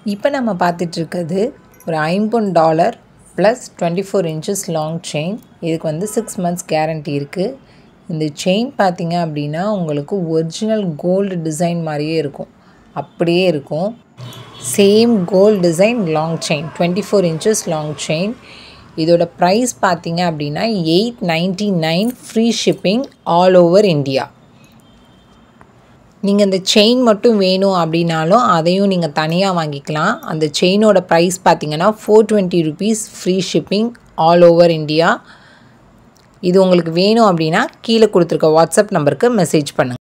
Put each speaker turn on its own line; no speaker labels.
இப்போ நம்ம பார்த்துட்ருக்கிறது ஒரு ஐம்பொன் dollar plus twenty four inches long chain இதுக்கு வந்து சிக்ஸ் மந்த்ஸ் கேரண்டி இருக்குது இந்த செயின் பார்த்தீங்க அப்படின்னா உங்களுக்கு ஒரிஜினல் கோல்டு டிசைன் மாதிரியே இருக்கும் அப்படியே இருக்கும் same gold design long chain twenty four inches long chain இதோட ப்ரைஸ் பார்த்தீங்க அப்படின்னா eight ninety nine free shipping all over India நீங்கள் இந்த செயின் மட்டும் வேணும் அப்படின்னாலும் அதையும் நீங்கள் தனியாக வாங்கிக்கலாம் அந்த செயினோட ப்ரைஸ் பார்த்தீங்கன்னா four twenty rupees free shipping all over India இது உங்களுக்கு வேணும் அப்படின்னா கீழே கொடுத்துருக்க வாட்ஸ்அப் நம்பருக்கு மெசேஜ் பண்ணுங்கள்